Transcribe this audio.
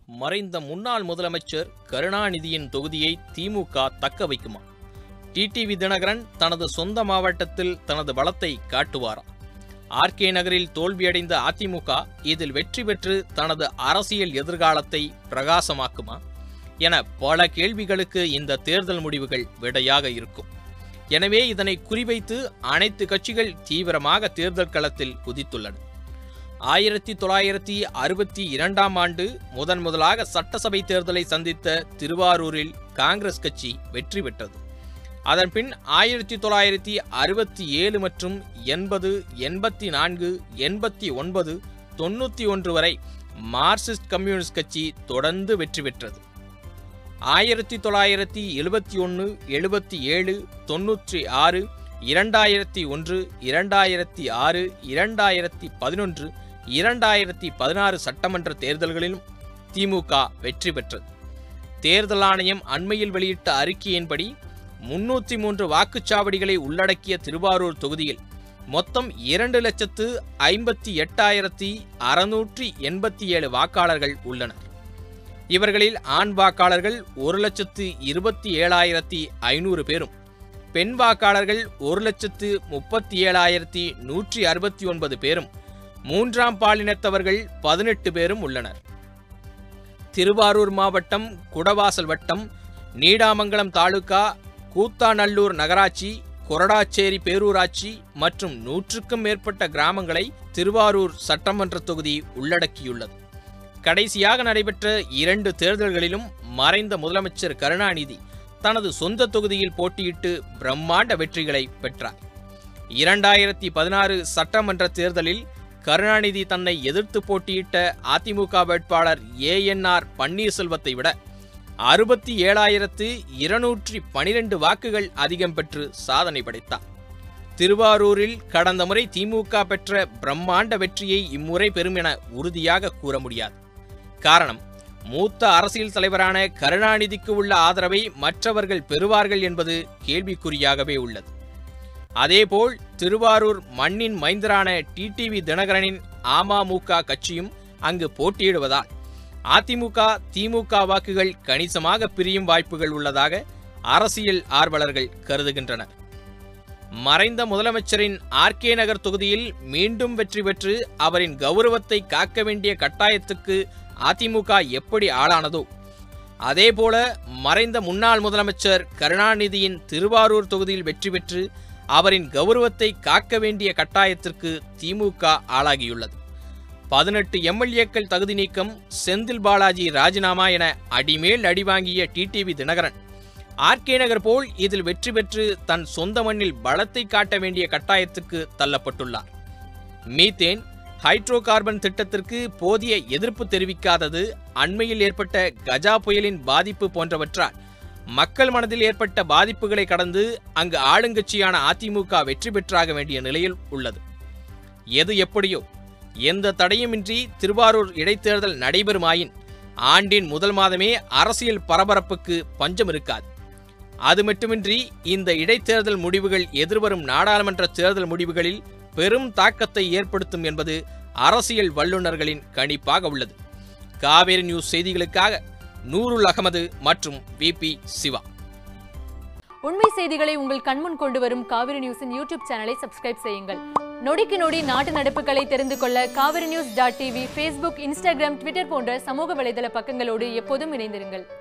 மறைந்த முன்னாள் முதலமைச்சர் கருணாநிதியின் தொகுதியை திமுக தக்க வைக்குமா டிடிவி தினகரன் தனது சொந்த மாவட்டத்தில் தனது பலத்தை காட்டுவாரா ஆர்கே நகரில் தோல்வியடைந்த அதிமுக இதில் வெற்றி பெற்று தனது அரசியல் எதிர்காலத்தை பிரகாசமாக்குமா என பல கேள்விகளுக்கு இந்த தேர்தல் முடிவுகள் விடையாக இருக்கும் எனவே இதனை குறிவைத்து அனைத்து கட்சிகள் தீவிரமாக தேர்தல் களத்தில் குதித்துள்ளன ஆயிரத்தி தொள்ளாயிரத்தி அறுபத்தி இரண்டாம் ஆண்டு முதன் முதலாக சட்டசபை தேர்தலை சந்தித்த திருவாரூரில் காங்கிரஸ் கட்சி வெற்றி பெற்றது அதன்பின் ஆயிரத்தி தொள்ளாயிரத்தி அறுபத்தி ஏழு மற்றும் எண்பது எண்பத்தி நான்கு எண்பத்தி ஒன்பது தொண்ணூற்றி ஒன்று வரை மார்க்சிஸ்ட் கம்யூனிஸ்ட் கட்சி தொடர்ந்து வெற்றி பெற்றது ஆயிரத்தி தொள்ளாயிரத்தி எழுபத்தி ஒன்று எழுபத்தி ஏழு தொன்னூற்றி ஆறு இரண்டாயிரத்தி ஒன்று இரண்டாயிரத்தி ஆறு இரண்டாயிரத்தி பதினொன்று இரண்டாயிரத்தி பதினாறு சட்டமன்ற தேர்தல்களிலும் திமுக வெற்றி பெற்றது தேர்தல் ஆணையம் அண்மையில் வெளியிட்ட அறிக்கையின்படி முன்னூற்றி மூன்று வாக்குச்சாவடிகளை உள்ளடக்கிய திருவாரூர் தொகுதியில் மொத்தம் இரண்டு லட்சத்து ஐம்பத்தி எட்டாயிரத்தி அறுநூற்றி எண்பத்தி ஏழு வாக்காளர்கள் உள்ளனர் இவர்களில் ஆண் வாக்காளர்கள் ஒரு லட்சத்து இருபத்தி ஏழாயிரத்தி ஐநூறு பேரும் பெண் வாக்காளர்கள் ஒரு லட்சத்து முப்பத்தி ஏழாயிரத்தி நூற்றி அறுபத்தி ஒன்பது பேரும் மூன்றாம் பாலினத்தவர்கள் பதினெட்டு பேரும் உள்ளனர் திருவாரூர் மாவட்டம் குடவாசல் வட்டம் நீடாமங்கலம் தாலுகா கூத்தாநல்லூர் நகராட்சி கொரடாச்சேரி பேரூராட்சி மற்றும் நூற்றுக்கும் மேற்பட்ட கிராமங்களை திருவாரூர் சட்டமன்ற தொகுதி உள்ளடக்கியுள்ளது கடைசியாக நடைபெற்ற இரண்டு தேர்தல்களிலும் மறைந்த முதலமைச்சர் கருணாநிதி தனது சொந்த தொகுதியில் போட்டியிட்டு பிரம்மாண்ட வெற்றிகளை பெற்றார் இரண்டாயிரத்தி பதினாறு சட்டமன்ற தேர்தலில் கருணாநிதி தன்னை எதிர்த்து போட்டியிட்ட அதிமுக வேட்பாளர் ஏஎன்ஆர் பன்னீர்செல்வத்தை விட அறுபத்தி ஏழாயிரத்து இருநூற்றி பனிரெண்டு வாக்குகள் அதிகம் பெற்று சாதனை படைத்தார் திருவாரூரில் கடந்த முறை திமுக பெற்ற பிரம்மாண்ட வெற்றியை இம்முறை பெறும் என உறுதியாக கூற முடியாது காரணம் மூத்த அரசியல் தலைவரான கருணாநிதிக்கு உள்ள ஆதரவை மற்றவர்கள் பெறுவார்கள் என்பது கேள்விக்குறியாகவே உள்ளது அதேபோல் திருவாரூர் மண்ணின் மைந்தரான டிடிவி தினகரனின் அமமுக கட்சியும் அங்கு போட்டியிடுவதால் அதிமுக திமுக வாக்குகள் கணிசமாக பிரியும் வாய்ப்புகள் உள்ளதாக அரசியல் ஆர்வலர்கள் கருதுகின்றனர் மறைந்த முதலமைச்சரின் ஆர்கே நகர் தொகுதியில் மீண்டும் வெற்றி பெற்று அவரின் கௌரவத்தை காக்க வேண்டிய கட்டாயத்துக்கு அதிமுக எப்படி ஆளானதோ அதேபோல மறைந்த முன்னாள் முதலமைச்சர் கருணாநிதியின் திருவாரூர் தொகுதியில் வெற்றி பெற்று அவரின் கௌரவத்தை காக்க வேண்டிய கட்டாயத்திற்கு திமுக ஆளாகியுள்ளது பதினெட்டு எம்எல்ஏக்கள் தகுதி நீக்கம் செந்தில் பாலாஜி ராஜினாமா என அடிமேல் அடி வாங்கிய டிடிவி தினகரன் ஆர்கே நகர் போல் இதில் வெற்றி பெற்று தன் சொந்த மண்ணில் பலத்தை காட்ட வேண்டிய கட்டாயத்துக்கு தள்ளப்பட்டுள்ளார் மீத்தேன் ஹைட்ரோ கார்பன் திட்டத்திற்கு போதிய எதிர்ப்பு தெரிவிக்காதது அண்மையில் ஏற்பட்ட கஜா புயலின் பாதிப்பு போன்றவற்றால் மக்கள் மனதில் ஏற்பட்ட பாதிப்புகளை கடந்து அங்கு ஆளுங்கட்சியான அதிமுக வெற்றி பெற்றாக வேண்டிய நிலையில் உள்ளது எது எப்படியோ எந்த தடையுமின்றி திருவாரூர் இடைத்தேர்தல் நடைபெறுமாயின் ஆண்டின் முதல் மாதமே அரசியல் பரபரப்புக்கு பஞ்சம் இருக்காது அது மட்டுமின்றி இந்த இடைத்தேர்தல் முடிவுகள் எதிர்வரும் நாடாளுமன்ற தேர்தல் முடிவுகளில் பெரும் தாக்கத்தை ஏற்படுத்தும் என்பது அரசியல் வல்லுநர்களின் கணிப்பாக உள்ளது காவேரி நியூஸ் செய்திகளுக்காக நூருல் அகமது மற்றும் விபி சிவா உண்மை செய்திகளை உங்கள் கண்முன் கொண்டு வரும் காவிரி நியூஸின் யூடியூப் சேனலை சப்ஸ்கிரைப் செய்யுங்கள் நொடிக்கு நொடி நாட்டு நடப்புகளை தெரிந்து கொள்ள Kaveri news dot TV Facebook Instagram Twitter போன்ற சமூக வலைதள பக்கங்களோடு எப்போதும் இணைந்திருங்கள்